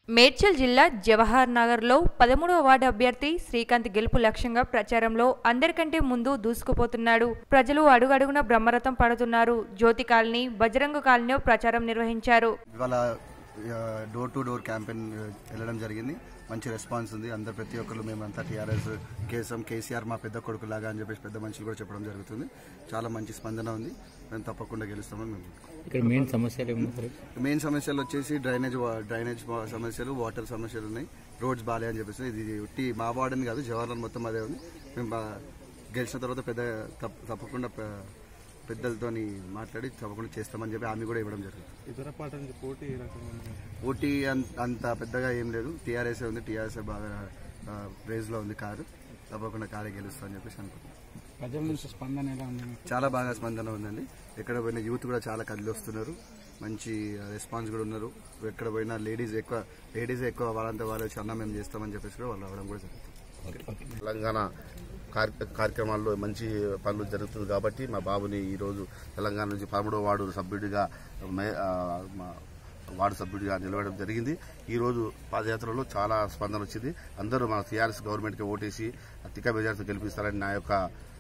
మేడ్చల్ జిల్లా జవహర్ నగర్లో పదమూడవ వార్డు అభ్యర్థి శ్రీకాంత్ గెలుపు లక్ష్యంగా ప్రచారంలో అందరికంటే ముందు దూసుకుపోతున్నాడు ప్రజలు అడుగడుగున బ్రహ్మరథం పడుతున్నారు జ్యోతి కాలనీ బజరంగ కాలనీలో ప్రచారం నిర్వహించారు ఇవాళ ఆ, డోర్ టు డోర్ క్యాంపెయిన్ ఆ, వెళ్ళడం జరిగింది మంచి రెస్పాన్స్ ఉంది అందరు ప్రతి ఒక్కరు మేమంతా టీఆర్ఎస్ కేసం కేసీఆర్ మా పెద్ద కొడుకు లాగా అని చెప్పేసి పెద్ద మనుషులు కూడా చెప్పడం జరుగుతుంది చాలా మంచి స్పందన ఉంది మేము తప్పకుండా గెలుస్తామని మేము ఇక్కడ మెయిన్ సమస్యలు ఏమన్నా సార్ మెయిన్ సమస్యలు వచ్చేసి డ్రైనేజ్ వా- డ్రైనేజ్ వా- సమస్యలు వాటర్ సమస్యలు ఉన్నాయి రోడ్స్ బాగాలే అని చెప్పేసి ఇది ఉట్టి మా వార్డ్ అని కాదు జవహర్లాల్ మొత్తం అదే ఉంది మేము బా- గెలిచిన తర్వాత పెద్ద తప్ప- తప్పకుండా పె- పెద్దలతోని మాట్లాడి తప్పకుండా చేస్తామని చెప్పి హామీ కూడా ఇవ్వడం జరుగుతుంది ఇతర పార్టీ నుంచి పోటీ ఏ రకంగా ఉంది? ఓటీ అన్- అంత పెద్దగా ఏం లేదు టీఆర్ఎస్ ఉంది టీఆర్ఎస్ బాగా ప్రైజ్ లో ఉంది కారు తప్పకుండా కారే గెలుస్తా అని చెప్పేసి అనుకుంటున్నాను ప్రజల నుంచి స్పందన ఎలా ఉంది మీకు? చాలా బాగా స్పందన ఉందండి ఎక్కడ పోయినా యూత్ కూడా చాలా కదిలి వస్తున్నారు మంచి రెస్పాన్స్ కూడా ఉన్నారు ఎక్కడ పోయినా లేడీస్ ఎక్కువ లేడీస్ ఎక్కువ వాళ్ళంతా వాళ్ళు వచ్చి అన్న మేము చేస్తామని చెప్పేసి కూడా వాళ్ళు రావడం కూడా జరుగుతుంది తెలంగాణ కార్య- కార్యక్రమాల్లో మంచి పనులు జరుగుతుంది కాబట్టి మా బాబుని ఈరోజు తెలంగాణ నుంచి పదమూడవ వార్డు సభ్యుడిగా మే- ఆ, మా వార్డు సభ్యుడిగా నిలవడం జరిగింది ఈ రోజు పాదయాత్రలో చాలా స్పందన వచ్చింది అందరూ మన టీఆర్ఎస్ గవర్నమెంట్కి ఓటేసి అధిక మెజార్టీతో గెలిపిస్తారని నా యొక్క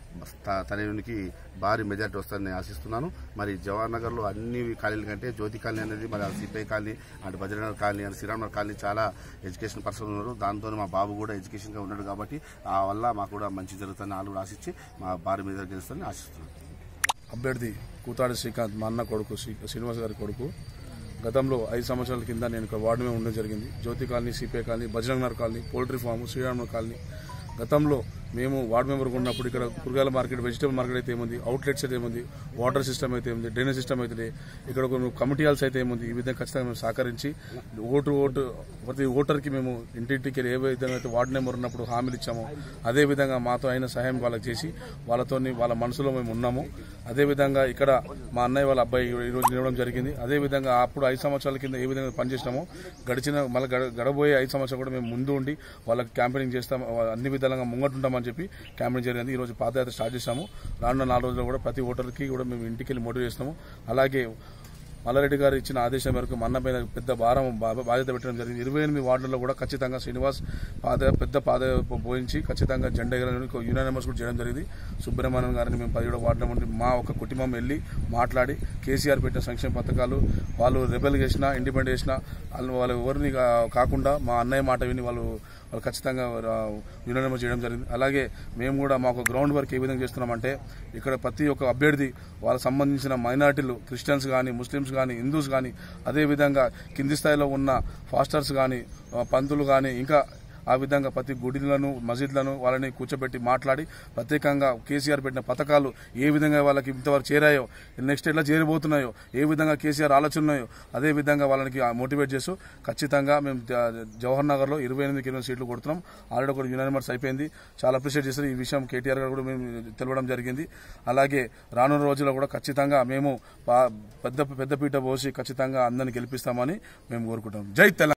త- తనయునికి భారీ మెజార్టీ వస్తుందని నేను ఆశిస్తున్నాను మరి జవహర్ నగర్ లో అన్ని కాలనీల కంటే జ్యోతి కాలనీ అనేది మరి సిపిఐ కాలనీ అటు భజనగర్ కాలనీ అని శ్రీరామనగర్ కాలనీ చాలా ఎడ్యుకేషన్ పర్సన్ ఉన్నారు దాంతో మా బాబు కూడా ఎడ్యుకేషన్ గా ఉన్నాడు కాబట్టి ఆ వల్ల మాకు కూడా మంచి జరుగుతుందని వాళ్ళు కూడా ఆశించి మా భారీ మెజార్టీ గెలుస్తారని ఆశిస్తున్నాను అభ్యర్థి కూతాడి శ్రీకాంత్ మా అన్న కొడుకు శ్రీ- శ్రీనివాస్ గారి కొడుకు గతంలో ఐదు సంవత్సరాల కింద నేను ఇక్కడ వార్డు మీద ఉండడం జరిగింది Jyothi colony CPI colony Bajarangnagar colony poultry farm Sriramnagar colony గతంలో మేము వార్డు మెంబర్గా ఉన్నప్పుడు ఇక్కడ కూరగాయల మార్కెట్ వెజిటబుల్ మార్కెట్ అయితే ఏముంది అవుట్లెట్స్ అయితే ఏముంది వాటర్ సిస్టమ్ అయితే ఏముంది డ్రైనేజ్ సిస్టమ్ అయితే ఇక్కడ కొన్ని కమిటీ హాల్స్ అయితే ఏముంది ఈ విధంగా ఖచ్చితంగా మేము సహకరించి ఓటు ఓటు ప్రతి ఓటర్కి మేము ఇంటింటికి వెళ్ళి ఏ విధంగా అయితే వార్డు నెంబర్ ఉన్నప్పుడు హామీలు ఇచ్చామో అదే విధంగా మాతో అయిన సహాయం వాళ్ళకి చేసి వాళ్ళతో వాళ్ళ మనసులో మేము ఉన్నాము అదే విధంగా ఇక్కడ మా అన్నయ్య వాళ్ళ అబ్బాయి ఈ రోజు నిలవడం జరిగింది అదే విధంగా అప్పుడు ఐదు సంవత్సరాల కింద ఏ విధంగా పనిచేసినామో గడిచిన మళ్ళీ గడ- గడబోయే ఐదు సంవత్సరాలు కూడా మేము ముందు ఉండి వాళ్ళకి క్యాంపెయినింగ్ చేస్తాం అన్ని విధాలుగా ముంగటుంటామని చెప్పి క్యాంపెయిన్ జరిగింది ఈ రోజు పాదయాత్ర స్టార్ట్ చేశాము రానున్న నాలుగు రోజుల్లో కూడా ప్రతి ఓటర్కి కూడా మేము ఇంటికి వెళ్ళి మోటివ్ చేస్తాము అలాగే మల్లారెడ్డి గారు ఇచ్చిన ఆదేశం మేరకు మన్న పైన పెద్ద భారం బా- బాధ్యత పెట్టడం జరిగింది ఇరవై ఎనిమిది వార్డుల్లో కూడా ఖచ్చితంగా శ్రీనివాస్ పాద పెద్ద పాద పోయించి ఖచ్చితంగా జెండా ఎగరని యునానిమస్ కూడా చేయడం జరిగింది సుబ్రహ్మణ్యం గారిని మేము పదిహేడు వార్డుల నుండి మా ఒక కుటుంబం వెళ్ళి మాట్లాడి కేసీఆర్ పెట్టిన సంక్షేమ పథకాలు వాళ్ళు రెబెల్ చేసినా ఇండిపెండెంట్ చేసినా వాళ్ళు వాళ్ళు ఎవరిని కా- కాకుండా మా అన్నయ్య మాట విని వాళ్ళు వాళ్ళు ఖచ్చితంగా యునానిమస్ చేయడం జరిగింది అలాగే మేము కూడా మాకు గ్రౌండ్ వర్క్ ఏ విధంగా చేస్తున్నామంటే ఇక్కడ ప్రతి ఒక్క అభ్యర్థి వాళ్ళకి సంబంధించిన మైనార్టీలు క్రిస్టియన్స్ కానీ ముస్లిమ్స్ కానీ హిందూస్ కానీ అదేవిధంగా కింది స్థాయిలో ఉన్న ఫాస్టర్స్ కానీ పంతులు కానీ ఇంకా ఆ విధంగా ప్రతి గుడిలను మసీద్లను వాళ్ళని కూర్చోబెట్టి మాట్లాడి ప్రత్యేకంగా కేసీఆర్ పెట్టిన పథకాలు ఏ విధంగా వాళ్ళకి ఇంతవరకు చేరాయో నెక్స్ట్ ఎట్లా చేరిపోతున్నాయో ఏ విధంగా కేసీఆర్ ఆలోచన ఉన్నాయో అదే విధంగా వాళ్ళకి మోటివేట్ చేస్తూ ఖచ్చితంగా మేము జ- జవహర్ నగర్ లో ఇరవై ఎనిమిది ఇరవై సీట్లు కొడుతున్నాం ఆల్రెడీ ఒక యునానిమస్ అయిపోయింది చాలా అప్రిషియేట్ చేస్తారు ఈ విషయం కేటీఆర్ గారు కూడా మేము తెలవడం జరిగింది అలాగే రానున్న రోజుల్లో కూడా ఖచ్చితంగా మేము పా- పెద్ద పెద్దపీట పోసి ఖచ్చితంగా అందరిని గెలిపిస్తామని మేము కోరుకుంటాం జై తెలంగాణ